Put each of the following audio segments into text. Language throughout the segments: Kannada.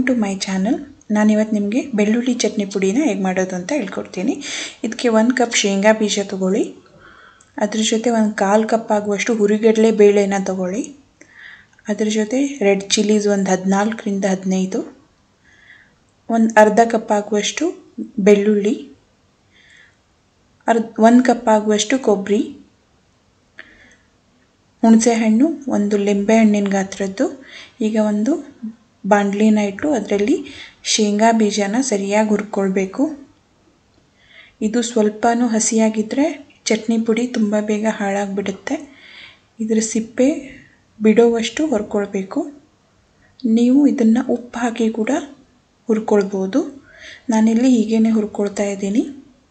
ಟು ಮೈ ಚಾನಲ್ ನಾನಿವತ್ತು ನಿಮಗೆ ಬೆಳ್ಳುಳ್ಳಿ ಚಟ್ನಿ ಪುಡಿನ ಹೇಗೆ ಮಾಡೋದು ಅಂತ ಹೇಳ್ಕೊಡ್ತೀನಿ ಇದಕ್ಕೆ ಒಂದು ಕಪ್ ಶೇಂಗಾ ಬೀಜ ತೊಗೊಳ್ಳಿ ಅದ್ರ ಜೊತೆ ಒಂದು ಕಾಲು ಕಪ್ ಆಗುವಷ್ಟು ಹುರಿಗಡಲೆ ಬೇಳೆನ ತೊಗೊಳ್ಳಿ ಅದ್ರ ಜೊತೆ ರೆಡ್ ಚಿಲ್ಲೀಸ್ ಒಂದು ಹದಿನಾಲ್ಕರಿಂದ ಹದಿನೈದು ಒಂದು ಅರ್ಧ ಕಪ್ ಆಗುವಷ್ಟು ಬೆಳ್ಳುಳ್ಳಿ ಅರ್ಧ ಒಂದು ಕಪ್ ಆಗುವಷ್ಟು ಕೊಬ್ಬರಿ ಹುಣಸೆಹಣ್ಣು ಒಂದು ಲಿಂಬೆಹಣ್ಣಿನ ಗಾತ್ರದ್ದು ಈಗ ಒಂದು ಬಾಣಲಿನ ಇಟ್ಟು ಅದರಲ್ಲಿ ಶೇಂಗಾ ಬೀಜನ ಸರಿಯಾಗಿ ಹುರ್ಕೊಳ್ಬೇಕು ಇದು ಸ್ವಲ್ಪನೂ ಹಸಿಯಾಗಿದ್ದರೆ ಚಟ್ನಿ ಪುಡಿ ತುಂಬ ಬೇಗ ಹಾಳಾಗಿಬಿಡುತ್ತೆ ಇದರ ಸಿಪ್ಪೆ ಬಿಡೋವಷ್ಟು ಹುರ್ಕೊಳ್ಬೇಕು ನೀವು ಇದನ್ನು ಉಪ್ಪು ಹಾಕಿ ಕೂಡ ಹುರ್ಕೊಳ್ಬೋದು ನಾನಿಲ್ಲಿ ಹೀಗೇ ಹುರ್ಕೊಳ್ತಾ ಇದ್ದೀನಿ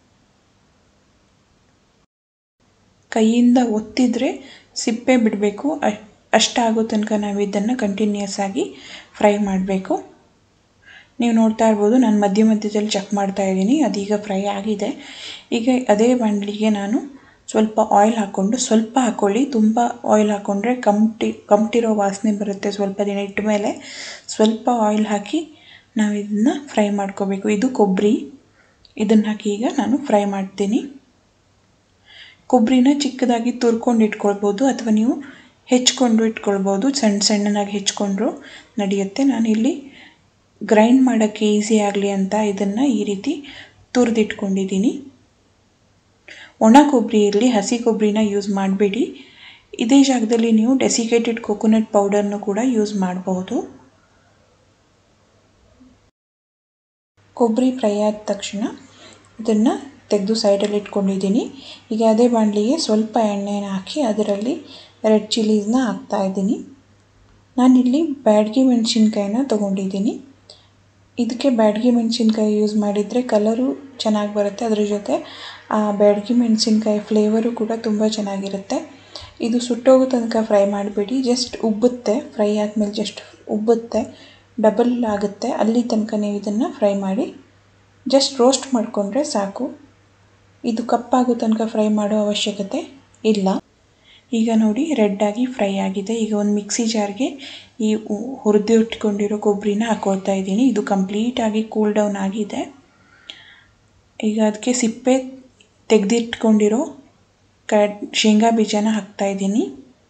ಕೈಯಿಂದ ಒತ್ತಿದರೆ ಸಿಪ್ಪೆ ಬಿಡಬೇಕು ಅಷ್ಟಾಗೋ ತನಕ ನಾವು ಇದನ್ನು ಕಂಟಿನ್ಯೂಸ್ ಆಗಿ ಫ್ರೈ ಮಾಡಬೇಕು ನೀವು ನೋಡ್ತಾ ಇರ್ಬೋದು ನಾನು ಮಧ್ಯ ಮಧ್ಯದಲ್ಲಿ ಚೆಕ್ ಮಾಡ್ತಾ ಇದ್ದೀನಿ ಅದೀಗ ಫ್ರೈ ಆಗಿದೆ ಈಗ ಅದೇ ಬಾಣಲಿಗೆ ನಾನು ಸ್ವಲ್ಪ ಆಯಿಲ್ ಹಾಕ್ಕೊಂಡು ಸ್ವಲ್ಪ ಹಾಕ್ಕೊಳ್ಳಿ ತುಂಬ ಆಯಿಲ್ ಹಾಕ್ಕೊಂಡ್ರೆ ಕಮ್ಟಿ ಕಮ್ಟಿರೋ ವಾಸನೆ ಬರುತ್ತೆ ಸ್ವಲ್ಪ ದಿನ ಇಟ್ಟ ಮೇಲೆ ಸ್ವಲ್ಪ ಆಯಿಲ್ ಹಾಕಿ ನಾವು ಇದನ್ನು ಫ್ರೈ ಮಾಡ್ಕೋಬೇಕು ಇದು ಕೊಬ್ಬರಿ ಇದನ್ನು ಹಾಕಿ ಈಗ ನಾನು ಫ್ರೈ ಮಾಡ್ತೀನಿ ಕೊಬ್ಬರಿನ ಚಿಕ್ಕದಾಗಿ ತುರ್ಕೊಂಡು ಇಟ್ಕೊಳ್ಬೋದು ಅಥವಾ ನೀವು ಹೆಚ್ಕೊಂಡು ಇಟ್ಕೊಳ್ಬೋದು ಸಣ್ಣ ಸಣ್ಣನಾಗಿ ಹೆಚ್ಕೊಂಡ್ರು ನಡೆಯುತ್ತೆ ನಾನಿಲ್ಲಿ ಗ್ರೈಂಡ್ ಮಾಡೋಕ್ಕೆ ಈಸಿ ಆಗಲಿ ಅಂತ ಇದನ್ನು ಈ ರೀತಿ ತುರಿದಿಟ್ಕೊಂಡಿದ್ದೀನಿ ಒಣ ಕೊಬ್ಬರಿ ಇರಲಿ ಹಸಿ ಕೊಬ್ಬರಿನ ಯೂಸ್ ಮಾಡಬೇಡಿ ಇದೇ ಜಾಗದಲ್ಲಿ ನೀವು ಡೆಸಿಕೇಟೆಡ್ ಕೊಕೊನಟ್ ಪೌಡರ್ನು ಕೂಡ ಯೂಸ್ ಮಾಡಬಹುದು ಕೊಬ್ಬರಿ ಫ್ರೈ ಆದ ತಕ್ಷಣ ಇದನ್ನು ತೆಗೆದು ಸೈಡಲ್ಲಿ ಇಟ್ಕೊಂಡಿದ್ದೀನಿ ಈಗ ಅದೇ ಬಾಣಲಿಗೆ ಸ್ವಲ್ಪ ಎಣ್ಣೆನ ಹಾಕಿ ಅದರಲ್ಲಿ ರೆಡ್ ಚಿಲ್ಲೀಸ್ನ ಹಾಕ್ತಾಯಿದ್ದೀನಿ ನಾನಿಲ್ಲಿ ಬ್ಯಾಡಗಿ ಮೆಣಸಿನ್ಕಾಯಿನ ತೊಗೊಂಡಿದ್ದೀನಿ ಇದಕ್ಕೆ ಬ್ಯಾಡಗಿ ಮೆಣಸಿನ್ಕಾಯಿ ಯೂಸ್ ಮಾಡಿದರೆ ಕಲರು ಚೆನ್ನಾಗಿ ಬರುತ್ತೆ ಅದ್ರ ಜೊತೆ ಆ ಬ್ಯಾಡಗಿ ಮೆಣಸಿನ್ಕಾಯಿ ಫ್ಲೇವರು ಕೂಡ ತುಂಬ ಚೆನ್ನಾಗಿರುತ್ತೆ ಇದು ಸುಟ್ಟೋಗೋ ತನಕ ಫ್ರೈ ಮಾಡಬೇಡಿ ಜಸ್ಟ್ ಉಬ್ಬುತ್ತೆ ಫ್ರೈ ಆದಮೇಲೆ ಜಸ್ಟ್ ಉಬ್ಬುತ್ತೆ ಡಬಲ್ ಆಗುತ್ತೆ ಅಲ್ಲಿ ತನಕ ನೀವು ಇದನ್ನು ಫ್ರೈ ಮಾಡಿ ಜಸ್ಟ್ ರೋಸ್ಟ್ ಮಾಡಿಕೊಂಡ್ರೆ ಸಾಕು ಇದು ಕಪ್ಪಾಗೋ ತನಕ ಫ್ರೈ ಮಾಡೋ ಅವಶ್ಯಕತೆ ಇಲ್ಲ ಈಗ ನೋಡಿ ರೆಡ್ಡಾಗಿ ಫ್ರೈ ಆಗಿದೆ ಈಗ ಒಂದು ಮಿಕ್ಸಿ ಜಾರ್ಗೆ ಈ ಹುರಿದು ಇಟ್ಕೊಂಡಿರೋ ಕೊಬ್ಬರಿನ ಹಾಕ್ಕೊಳ್ತಾ ಇದ್ದೀನಿ ಇದು ಕಂಪ್ಲೀಟಾಗಿ ಕೂಲ್ ಡೌನ್ ಆಗಿದೆ ಈಗ ಅದಕ್ಕೆ ಸಿಪ್ಪೆ ತೆಗೆದಿಟ್ಕೊಂಡಿರೋ ಕ ಶೇಂಗಾ ಬೀಜನ ಹಾಕ್ತಾ ಇದ್ದೀನಿ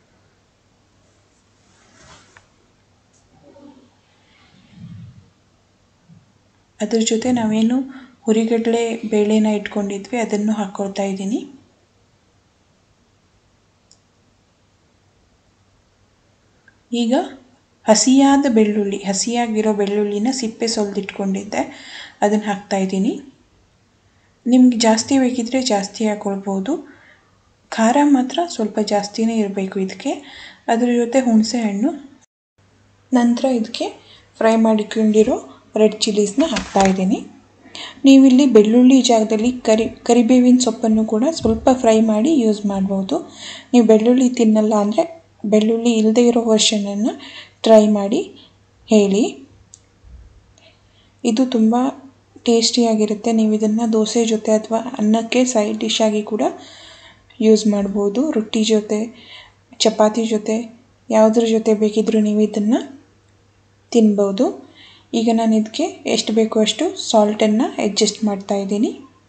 ಅದ್ರ ಜೊತೆ ನಾವೇನು ಹುರಿಗಡಲೆ ಬೇಳೆನ ಇಟ್ಕೊಂಡಿದ್ವಿ ಅದನ್ನು ಹಾಕ್ಕೊಳ್ತಾ ಇದ್ದೀನಿ ಈಗ ಹಸಿಯಾದ ಬೆಳ್ಳುಳ್ಳಿ ಹಸಿಯಾಗಿರೋ ಬೆಳ್ಳುಳ್ಳಿನ ಸಿಪ್ಪೆ ಸೊಲ್ದಿಟ್ಕೊಂಡಿದ್ದೆ ಅದನ್ನು ಹಾಕ್ತಾ ಇದ್ದೀನಿ ನಿಮ್ಗೆ ಜಾಸ್ತಿ ಬೇಕಿದ್ರೆ ಜಾಸ್ತಿ ಹಾಕ್ಕೊಳ್ಬೋದು ಖಾರ ಮಾತ್ರ ಸ್ವಲ್ಪ ಜಾಸ್ತಿನೇ ಇರಬೇಕು ಇದಕ್ಕೆ ಅದ್ರ ಜೊತೆ ಹುಣಸೆ ಹಣ್ಣು ನಂತರ ಇದಕ್ಕೆ ಫ್ರೈ ಮಾಡಿಕೊಂಡಿರೋ ರೆಡ್ ಚಿಲ್ಲೀಸ್ನ ಹಾಕ್ತಾ ಇದ್ದೀನಿ ನೀವಿಲ್ಲಿ ಬೆಳ್ಳುಳ್ಳಿ ಜಾಗದಲ್ಲಿ ಕರಿ ಕರಿಬೇವಿನ ಸೊಪ್ಪನ್ನು ಕೂಡ ಸ್ವಲ್ಪ ಫ್ರೈ ಮಾಡಿ ಯೂಸ್ ಮಾಡ್ಬೋದು ನೀವು ಬೆಳ್ಳುಳ್ಳಿ ತಿನ್ನಲ್ಲ ಅಂದರೆ ಬೆಳ್ಳುಳ್ಳಿ ಇಲ್ಲದೇ ಇರೋ ವರ್ಷನನ್ನು ಟ್ರೈ ಮಾಡಿ ಹೇಳಿ ಇದು ತುಂಬ ಟೇಸ್ಟಿಯಾಗಿರುತ್ತೆ ನೀವು ಇದನ್ನು ದೋಸೆ ಜೊತೆ ಅಥವಾ ಅನ್ನಕ್ಕೆ ಸೈಡ್ ಡಿಶ್ ಆಗಿ ಕೂಡ ಯೂಸ್ ಮಾಡ್ಬೋದು ರೊಟ್ಟಿ ಜೊತೆ ಚಪಾತಿ ಜೊತೆ ಯಾವುದ್ರ ಜೊತೆ ಬೇಕಿದ್ರೂ ನೀವು ಇದನ್ನು ತಿನ್ಬೋದು ಈಗ ನಾನು ಇದಕ್ಕೆ ಎಷ್ಟು ಬೇಕೋ ಅಷ್ಟು ಸಾಲ್ಟನ್ನು ಅಡ್ಜಸ್ಟ್ ಮಾಡ್ತಾ ಇದ್ದೀನಿ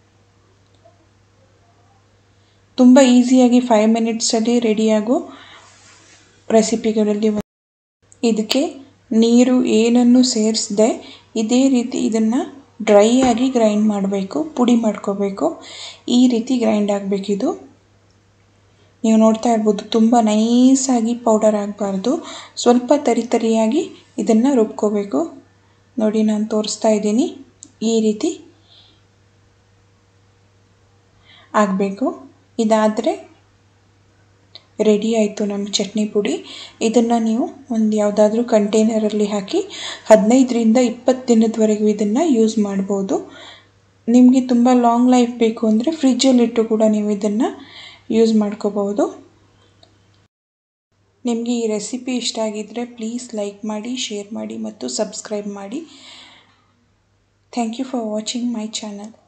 ತುಂಬ ಈಸಿಯಾಗಿ ಫೈವ್ ಮಿನಿಟ್ಸಲ್ಲಿ ರೆಡಿಯಾಗೋ ರೆಸಿಪಿಗಳಲ್ಲಿ ಇದಕ್ಕೆ ನೀರು ಏನನ್ನು ಸೇರಿಸದೆ ಇದೇ ರೀತಿ ಇದನ್ನು ಡ್ರೈ ಆಗಿ ಗ್ರೈಂಡ್ ಮಾಡಬೇಕು ಪುಡಿ ಮಾಡ್ಕೋಬೇಕು ಈ ರೀತಿ ಗ್ರೈಂಡ್ ಆಗಬೇಕಿದು ನೀವು ನೋಡ್ತಾ ಇರ್ಬೋದು ತುಂಬ ನೈಸಾಗಿ ಪೌಡರ್ ಆಗಬಾರ್ದು ಸ್ವಲ್ಪ ತರಿ ತರಿಯಾಗಿ ಇದನ್ನು ರುಬ್ಕೋಬೇಕು ನೋಡಿ ನಾನು ತೋರಿಸ್ತಾ ಇದ್ದೀನಿ ಈ ರೀತಿ ಆಗಬೇಕು ಇದಾದರೆ ರೆಡಿ ಆಯಿತು ನಮ್ಮ ಚಟ್ನಿ ಪುಡಿ ಇದನ್ನು ನೀವು ಒಂದು ಯಾವುದಾದ್ರೂ ಕಂಟೈನರಲ್ಲಿ ಹಾಕಿ ಹದಿನೈದರಿಂದ ಇಪ್ಪತ್ತು ದಿನದವರೆಗೂ ಇದನ್ನು ಯೂಸ್ ಮಾಡ್ಬೋದು ನಿಮಗೆ ತುಂಬ ಲಾಂಗ್ ಲೈಫ್ ಬೇಕು ಅಂದರೆ ಫ್ರಿಜ್ಜಲ್ಲಿಟ್ಟು ಕೂಡ ನೀವು ಇದನ್ನು ಯೂಸ್ ಮಾಡ್ಕೋಬಹುದು ನಿಮಗೆ ಈ ರೆಸಿಪಿ ಇಷ್ಟ ಆಗಿದ್ದರೆ ಪ್ಲೀಸ್ ಲೈಕ್ ಮಾಡಿ ಶೇರ್ ಮಾಡಿ ಮತ್ತು ಸಬ್ಸ್ಕ್ರೈಬ್ ಮಾಡಿ thank you for watching my channel